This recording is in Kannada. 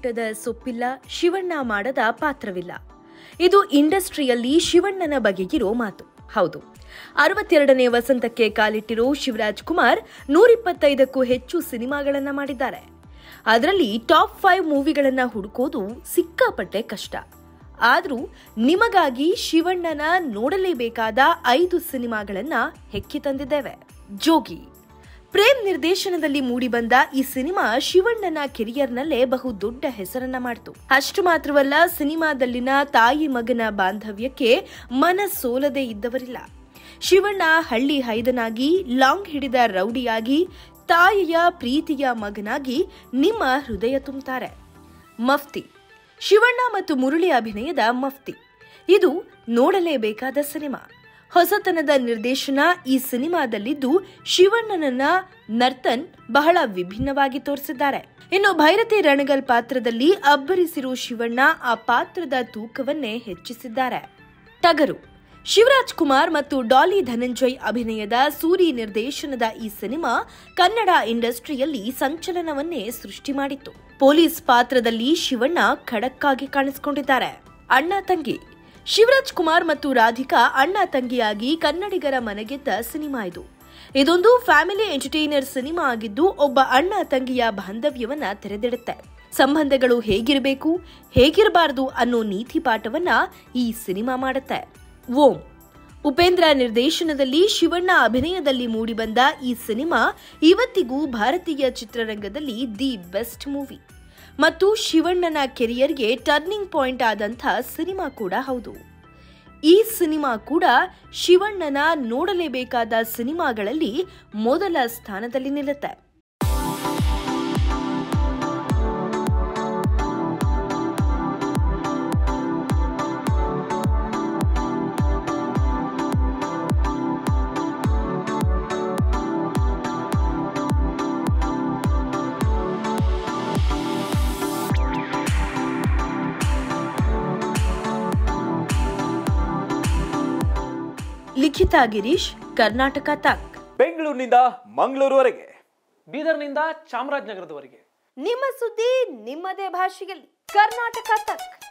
ಮುಟ್ಟದ ಸೊಪ್ಪಿಲ್ಲ ಶಿವಣ್ಣ ಮಾಡದ ಪಾತ್ರವಿಲ್ಲ ಇದು ಇಂಡಸ್ಟ್ರಿಯಲ್ಲಿ ಶಿವಣ್ಣನ ಬಗೆಗಿರೋ ಮಾತು ಹೌದು ಅರವತ್ತೆರಡನೇ ವಸಂತಕ್ಕೆ ಕಾಲಿಟ್ಟಿರೋ ಶಿವರಾಜ್ ಕುಮಾರ್ ನೂರಿಪ್ಪತ್ತೈದಕ್ಕೂ ಹೆಚ್ಚು ಸಿನಿಮಾಗಳನ್ನ ಮಾಡಿದ್ದಾರೆ ಅದರಲ್ಲಿ ಟಾಪ್ ಫೈವ್ ಮೂವಿಗಳನ್ನ ಹುಡುಕೋದು ಸಿಕ್ಕಾಪಟ್ಟೆ ಕಷ್ಟ ಆದ್ರೂ ನಿಮಗಾಗಿ ಶಿವಣ್ಣನ ನೋಡಲೇಬೇಕಾದ ಐದು ಸಿನಿಮಾಗಳನ್ನ ಹೆಕ್ಕಿ ತಂದಿದ್ದೇವೆ ಜೋಗಿ ಪ್ರೇಮ್ ನಿರ್ದೇಶನದಲ್ಲಿ ಮೂಡಿಬಂದ ಈ ಸಿನಿಮಾ ಶಿವಣ್ಣನ ಕೆರಿಯರ್ನಲ್ಲೇ ಬಹು ದೊಡ್ಡ ಹೆಸರನ್ನ ಮಾಡಿತು ಅಷ್ಟು ಮಾತ್ರವಲ್ಲ ಸಿನಿಮಾದಲ್ಲಿನ ತಾಯಿ ಮಗನ ಬಾಂಧವ್ಯಕ್ಕೆ ಮನಸೋಲದೆ ಇದ್ದವರಿಲ್ಲ ಶಿವಣ್ಣ ಹಳ್ಳಿ ಹೈದನಾಗಿ ಲಾಂಗ್ ಹಿಡಿದ ರೌಡಿಯಾಗಿ ತಾಯಿಯ ಪ್ರೀತಿಯ ಮಗನಾಗಿ ನಿಮ್ಮ ಹೃದಯ ತುಂಬುತ್ತಾರೆ ಮಫ್ತಿ ಶಿವಣ್ಣ ಮತ್ತು ಮುರಳಿ ಅಭಿನಯದ ಮಫ್ತಿ ಇದು ನೋಡಲೇಬೇಕಾದ ಸಿನಿಮಾ ಹೊಸತನದ ನಿರ್ದೇಶನ ಈ ಸಿನಿಮಾದಲ್ಲಿದ್ದು ಶಿವಣ್ಣನನ್ನ ನರ್ತನ್ ಬಹಳ ವಿಭಿನ್ನವಾಗಿ ತೋರಿಸಿದ್ದಾರೆ ಇನ್ನು ಭೈರತಿ ರಣಗಲ್ ಪಾತ್ರದಲ್ಲಿ ಅಬ್ಬರಿಸಿರೋ ಶಿವಣ್ಣ ಆ ಪಾತ್ರದ ತೂಕವನ್ನೇ ಹೆಚ್ಚಿಸಿದ್ದಾರೆ ಟಗರು ಶಿವರಾಜ್ ಕುಮಾರ್ ಮತ್ತು ಡಾಲಿ ಧನಂಜಯ್ ಅಭಿನಯದ ಸೂರಿ ನಿರ್ದೇಶನದ ಈ ಸಿನಿಮಾ ಕನ್ನಡ ಇಂಡಸ್ಟ್ರಿಯಲ್ಲಿ ಸಂಚಲನವನ್ನೇ ಸೃಷ್ಟಿ ಮಾಡಿತ್ತು ಪೊಲೀಸ್ ಪಾತ್ರದಲ್ಲಿ ಶಿವಣ್ಣ ಖಡಕ್ಕಾಗಿ ಕಾಣಿಸಿಕೊಂಡಿದ್ದಾರೆ ಅಣ್ಣ ತಂಗಿ ಶಿವರಾಜ್ ಕುಮಾರ್ ಮತ್ತು ರಾಧಿಕಾ ಅಣ್ಣ ತಂಗಿಯಾಗಿ ಕನ್ನಡಿಗರ ಮನಗೆದ್ದ ಸಿನಿಮಾ ಇದು ಇದೊಂದು ಫ್ಯಾಮಿಲಿ ಎಂಟರ್ಟೈನರ್ ಸಿನಿಮಾ ಆಗಿದ್ದು ಒಬ್ಬ ಅಣ್ಣ ತಂಗಿಯ ಬಾಂಧವ್ಯವನ್ನ ತೆರೆದಿಡುತ್ತೆ ಸಂಬಂಧಗಳು ಹೇಗಿರಬೇಕು ಹೇಗಿರಬಾರದು ಅನ್ನೋ ನೀತಿ ಪಾಠವನ್ನ ಈ ಸಿನಿಮಾ ಮಾಡುತ್ತೆ ಓಂ ಉಪೇಂದ್ರ ನಿರ್ದೇಶನದಲ್ಲಿ ಶಿವಣ್ಣ ಅಭಿನಯದಲ್ಲಿ ಮೂಡಿಬಂದ ಈ ಸಿನಿಮಾ ಇವತ್ತಿಗೂ ಭಾರತೀಯ ಚಿತ್ರರಂಗದಲ್ಲಿ ದಿ ಬೆಸ್ಟ್ ಮೂವಿ ಮತ್ತು ಶಿವಣ್ಣನ ಕೆರಿಯರ್ಗೆ ಟರ್ನಿಂಗ್ ಪಾಯಿಂಟ್ ಆದಂಥ ಸಿನಿಮಾ ಕೂಡ ಹೌದು ಈ ಸಿನಿಮಾ ಕೂಡ ಶಿವಣ್ಣನ ನೋಡಲೇಬೇಕಾದ ಸಿನಿಮಾಗಳಲ್ಲಿ ಮೊದಲ ಸ್ಥಾನದಲ್ಲಿ ನಿಲ್ಲುತ್ತೆ ಲಿಖಿತಾ ಗಿರೀಶ್ ಕರ್ನಾಟಕ ತಕ್ ಬೆಂಗಳೂರಿನಿಂದ ಮಂಗಳೂರುವರೆಗೆ ಬೀದರ್ನಿಂದ ಚಾಮರಾಜನಗರದವರೆಗೆ ನಿಮ್ಮ ಸುದ್ದಿ ನಿಮ್ಮದೇ ಭಾಷೆಯಲ್ಲಿ ಕರ್ನಾಟಕ ತಕ್